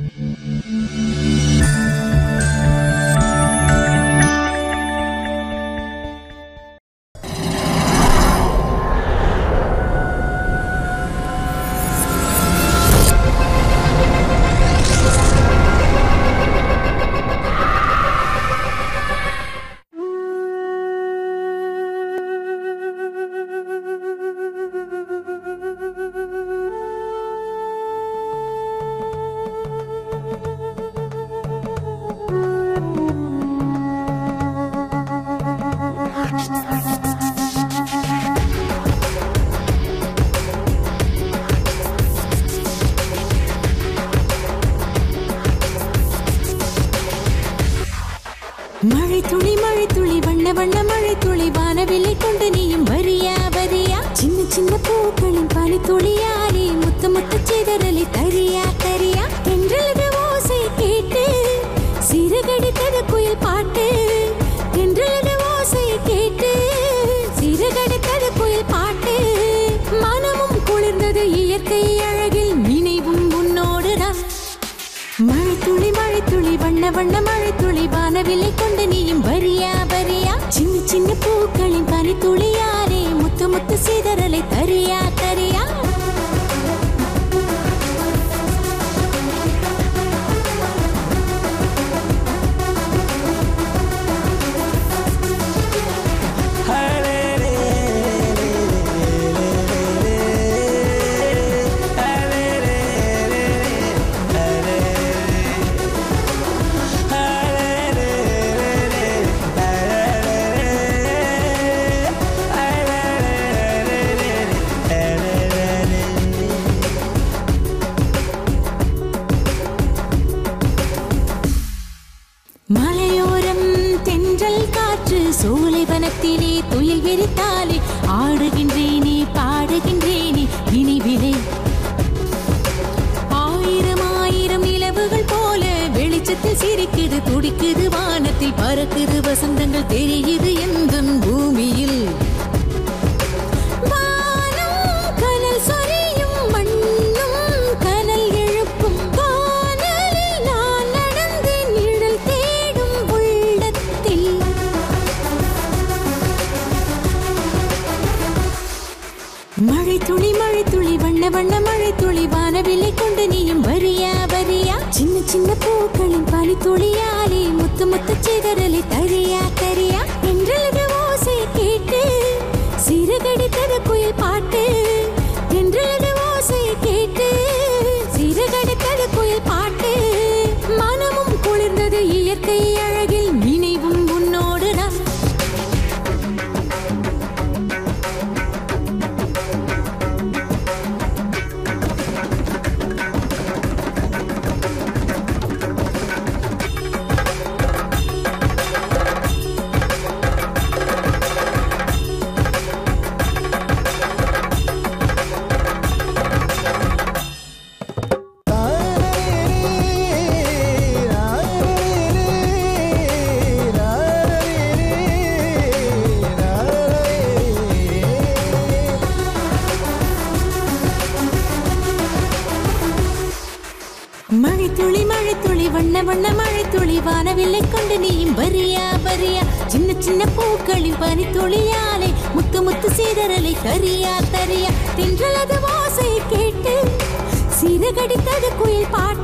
மழை துளி மழை துளி வண்ண வண்ண மழை துளி வானவில்லை கொண்டு நீயும் வரியா வரியா சின்ன சின்ன பூக்களின் பனி துளியாலே முத்து முத்து சிதறலி தரியா தரியா தென்றலது ஓசை கேட்டு சிறுகடித்தது குயில் பாட்டு தென்றலது ஓசை கேட்டு சிறுகடித்தது குயில் பாட்டு மனமும் குளிர்ந்தது இயற்கை அழகில் நினைவும் உன்னோடுதான் மழை துளி மழை துளி வண்ண வண்ண மழை துளி வானவில்லை கொண்டு நீயும் வரியா வரியா சின்ன சின்ன பூக்களின் பனி துளியாரே முத்து முத்து சிதறலை தரியா தரியா மலையோரம் தென்றல் காற்று சோலைவனத்திலே துயில் விரித்தாலே ஆடுகின்றேனே பாடுகின்றேனே நினைவிலே ஆயிரம் ஆயிரம் நிலவுகள் போல வெளிச்சத்தில் சிரிக்குது துடிக்குது வானத்தில் பறக்குது வசந்தங்கள் தெரியுது எந்தன் பூமியில் வானம் கனல் சொரியும் மண்ணும் கனல் எழுப்பும் வானலில் நான் நடந்து நிழல் தேடும் உள்ளத்தில் மழை துளி மழை துளி வண்ண வண்ண மழை துளி வானவில்லை கொண்டு நீயும் வரியா வரியா சின்ன சின்ன பூக்களின் பனி துளியாலே முத்து முத்து சிதறலை தரியா தரியா என்றது ஓசை கேட்டு சிறுகடித்தது குயில் பாட்டு என்றது ஓசை கேட்டு சிறுகடித்தது குயில் பாட்டு மனமும் குளிர்ந்தது இயற்கை அழகில் நினைவும் உன்னோடுதான் மழை துளி மழை துளி வண்ண வண்ண மழை துளி வானவில்லை கொண்டு நீயும் வரியா வரியா சின்ன சின்ன பூக்களின் பனி துளியாலே முத்து முத்து சீதறலை தரியா தரியா தென்றலது ஓசை கேட்டு சிறகடித்தது குயில் பாட்டு